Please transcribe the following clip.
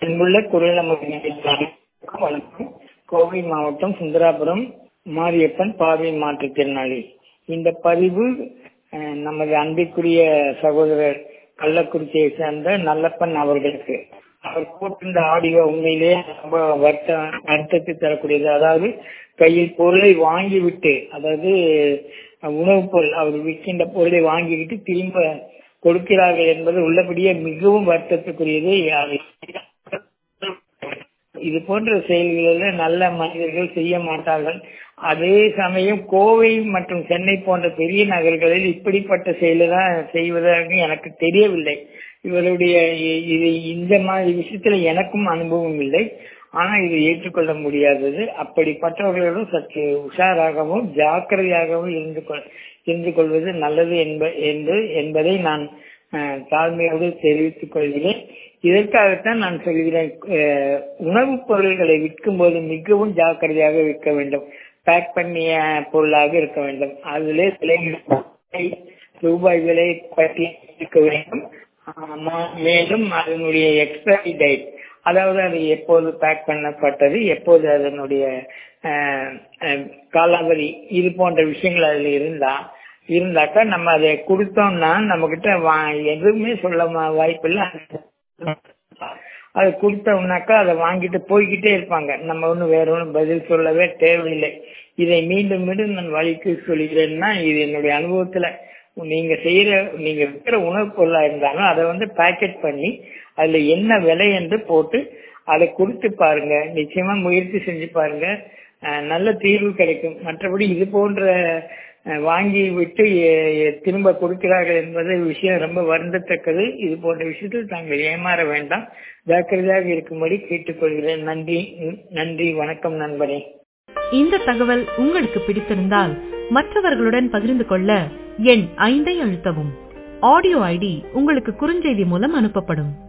அன்புள்ள குரல் வணக்கம் கோவை மாவட்டம் சுந்தராபுரம் மாரியப்பன் பார்வை மாற்றுத்திறனாளி இந்த பதிவு அஹ், நமது அன்பிற்குரிய சகோதரர் கள்ளக்குறிச்சியை சேர்ந்த நல்லப்பன் அவர்களுக்கு அவர் போட்டிருந்த ஆடியோ உண்மையிலேயே ரொம்ப வருத்த வருத்தத்தை தரக்கூடியது அதாவது கையில் பொருளை வாங்கிவிட்டு அதாவது அஹ், உணவுப் பொருள் அவர் விற்கின்ற பொருளை வாங்கிவிட்டு திரும்ப கொடுக்கிறார்கள் என்பது உள்ளபடியே மிகவும் வருத்தத்துக்குரியது அதை இது போன்ற செயல்களில் நல்ல மனிதர்கள் செய்ய மாட்டார்கள் அதே சமயம் கோவை மற்றும் சென்னை போன்ற பெரிய நகர்களில் இப்படிப்பட்ட செயலை தான் செய்வதாக எனக்கு தெரியவில்லை இவருடைய இ- இது இந்த மாதிரி விஷயத்துல எனக்கும் அனுபவம் இல்லை ஆனா இது ஏற்றுக்கொள்ள முடியாதது அப்படிப்பட்டவர்களும் சற்று உஷாராகவும் ஜாக்கிரதையாகவும் இருந்து கொள் இருந்து கொள்வது நல்லது என்ப என்று என்பதை நான் அஹ், தாழ்மையோடு தெரிவித்துக் கொள்கிறேன் இதற்காகத்தான் நான் சொல்கிறேன் அஹ், உணவுப் பொருள்களை விற்கும் போது மிகவும் ஜாக்கிரதையாக விற்க வேண்டும் பேக் பண்ணிய பொருளாக இருக்க வேண்டும் அதிலே விலை ரூபாய் விலை பற்றி இருக்க வேண்டும் ஆமா, மேலும் அதனுடைய எக்ஸ்பைரி டேட் அதாவது அது எப்போது பேக் பண்ணப்பட்டது எப்போது அதனுடைய அஹ், அஹ், காலாவதி இது போன்ற விஷயங்கள் அதில் இருந்தா இருந்தாக்கா நம்ம அதை கொடுத்தோம்னா நம்ம கிட்ட எதுவுமே சொல்ல ம- வாய்ப்பில்லை அது கொடுத்தோம்னாக்கா அதை வாங்கிட்டு போய்கிட்டே இருப்பாங்க நம்ம ஒன்றும் வேற ஒன்றும் பதில் சொல்லவே தேவையில்லை இதை மீண்டும் மீண்டும் நான் வழிக்கு சொல்கிறேன்னா இது என்னுடைய அனுபவத்துல நீங்க செய்யற நீங்க விற்கிற உணவுப் பொருளா இருந்தாலும் அதை வந்து பேக்கெட் பண்ணி அதுல என்ன விலை என்று போட்டு அதை கொடுத்து பாருங்க நிச்சயமா முயற்சி செஞ்சு பாருங்க அஹ், நல்ல தீர்வு கிடைக்கும் மற்றபடி இது போன்ற அஹ், வாங்கி விட்டு எ- எ- திரும்ப கொடுக்கிறார்கள் என்பது விஷயம் ரொம்ப வருந்தத்தக்கது இது போன்ற விஷயத்தில் தாங்கள் ஏமாற வேண்டாம் ஜாக்கிரதையாக இருக்கும்படி கேட்டுக்கொள்கிறேன் நன்றி நன்றி வணக்கம் நண்பரே இந்த தகவல் உங்களுக்கு பிடித்திருந்தால் மற்றவர்களுடன் பகிர்ந்து கொள்ள எண் ஐந்தை அழுத்தவும் ஆடியோ ஐடி உங்களுக்கு குறுஞ்செய்தி மூலம் அனுப்பப்படும்